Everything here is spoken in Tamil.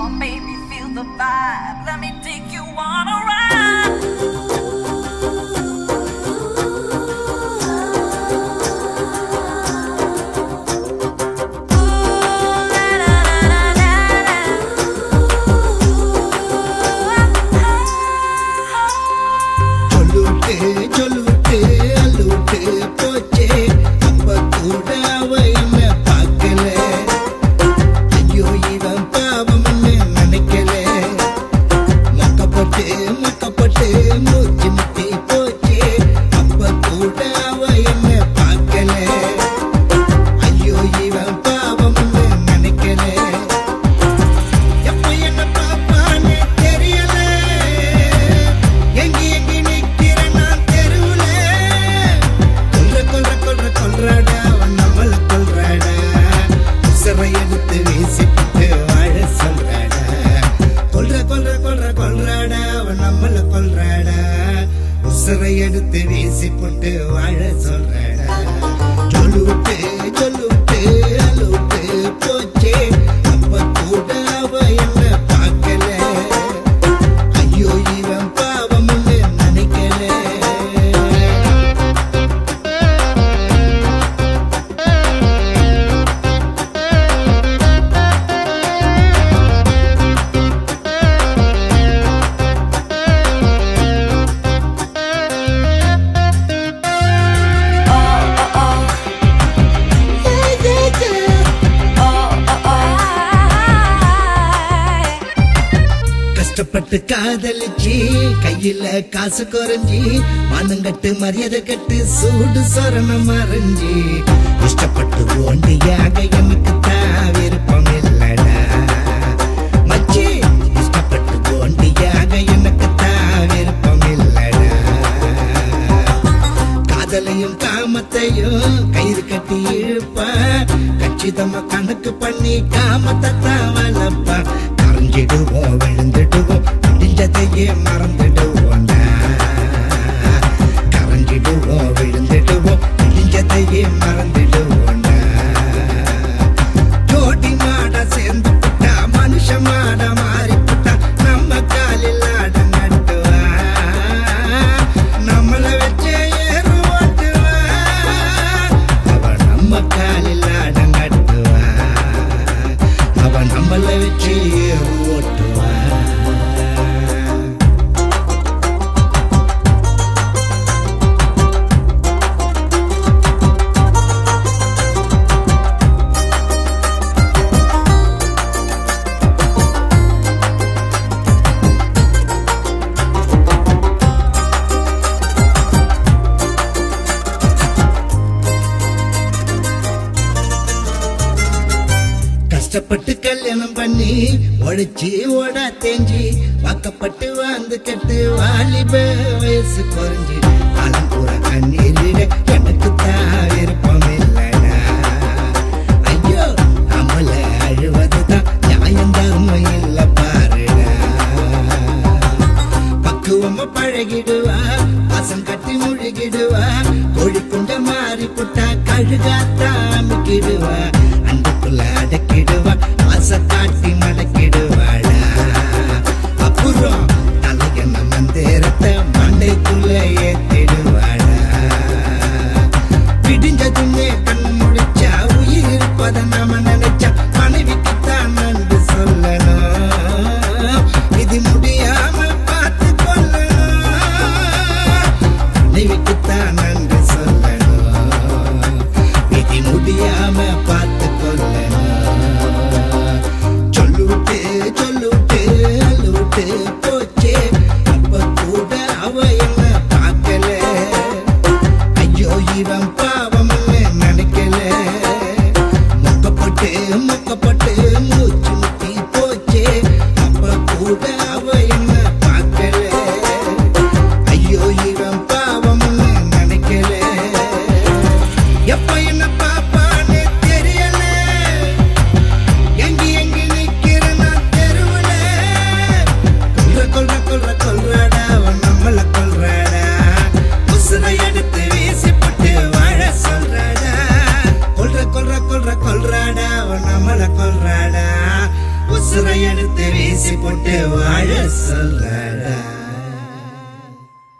on, baby, feel the vibe. Let me take you on a ride. சொல்லுட்டு சொல்லுட்டு அள்ளுட்டு போச்சே அப்ப கூட அவ என்ன பார்க்கல ஐயோ இவன் பாவம்னு நினைக்கல மக்கப்பட்டு மக்கப்பட்டு மூச்சு முட்டி போச்சே அப்ப கூட அவ என்ன பார்க்கல ஐயோ இவன் பாவம்னு நினைக்கல எப்ப என்ன பாப்பான்னு தெரியல எங்கி எங்கி நிக்கிறேன் நான் தெருவுல கொல்ற கொல்ற கொல்ற கொல்றாடா அவன் நம்மள கொல்றாடா உசரை எடுத்து வீசிட்டு வாழ சொல்றாடா கொல்ற கொல்ற கொல்ற கொல்றாடா அவன் நம்மள கொல்றாடா உசரை எடுத்து வீசி போட்டு வாழ சொல்றாடா சொல்லுவிட்டு சொல்லுவிட்டு அழுவிட்டு போச்சே அப்ப கூட அவ என்ன பார்க்கல ஐயோ இவன் பாவம்னு நினைக்கல கஷ்டப்பட்டு காதலிச்சு கையில காசு குறைஞ்சி மானங்கட்டு மரியாதை கட்டு சூடு சொரணம் மறைஞ்சி இஷ்டப்பட்டு ஓண்டியாக எனக்கு தான் விருப்பம் இல்லடா மச்சி இஷ்டப்பட்டு ஓண்டியாக எனக்கு தான் விருப்பம் இல்லடா காதலையும் காமத்தையும் கயிறு கட்டி இழுப்பா கச்சிதமா கணக்கு பண்ணி காமத்தை தான் வளர்ப்பா கரைஞ்சிடுவோம் விழுந்துடுவோம் முடிஞ்சதையே மறந்துடுவோம்டா கரைஞ்சிடுவோம் விழுந்துடுவோம் முடிஞ்சதையே மறந்துடுவோம்டா ஜோடி மாட சேர்ந்து புட்டா மனுஷ மாட மாறி புட்டா நம்ம காலில் ஆட நட்டுவா நம்மள வச்சே ஏறு ஓட்டுவா அவ நம்ம காலில் ஆட நட்டுவா அவ நம்மள வச்சு ஏறு ஓட்டுவா கஷ்டப்பட்டு கல்யாணம் பண்ணி உழைச்சி ஓட தேஞ்சி வாக்கப்பட்டு வாழ்ந்து கட்டு வாலிப வயசு குறைஞ்சி காலம் பூரா கண்ணீர் விட எனக்கு தான் விருப்பம் இல்லடா ஐயோ அமல அழுவதுதான் நியாயம் தர்மம் இல்ல பாருடா பக்குவமா பழகிடுவா வாசம் கட்டி முழுகிடுவா கோழி குண்ட மாறி புட்டா கழுகாத்தாமிக்கிடுவா அன்புக்குள்ள அடக்கிடுவா ஆசை காட்டி மடக்கிடுவாடா அப்புறம் தலையன மந்தேரத்தை மண்டைக்குள்ள ஏத்திடுவாடா விடிஞ்சதுமே கண்ணு முடிச்சா உயிர் இருப்பத நாம நினைச்சா மனைவிக்குத்தான் நன்றி சொல்லணும் இது முடியாம பார்த்து கொள்ளணும் மனைவிக்குத்தான் நன்றி சொல்லணும் இது முடியாம பார்த்து கொள்ளணும் சொல்லுட்டு சொல்லுட்டு அழுட்டு போச்சே அப்ப கூட அவ என்ன பார்க்கல ஐயோ இவன் பாவம்னு நினைக்கல மொக்கப்பட்டு மொக்கப்பட்டு மூச்சு முட்டி போச்சே அப்ப கூட அவ என்ன பார்க்கல ஐயோ இவன் பாவம்னு நினைக்கல எப்ப என்ன பாப்பான்னு தெரியல எங்கி எங்கி நிக்கிறேன் நான் தெருவுல கொல்ற கொல்ற கொல்ற கொல்றாடா அவன் நம்மள கொல்றாடா உசுரை எடுத்து வீசி போட்டு வாழ சொல்றாடா கொல்ற கொல்ற கொல்ற கொல்றாடா அவன் நம்மள கொல்றாடா உசுரை எடுத்து வீசி போட்டு வாழ சொல்லடா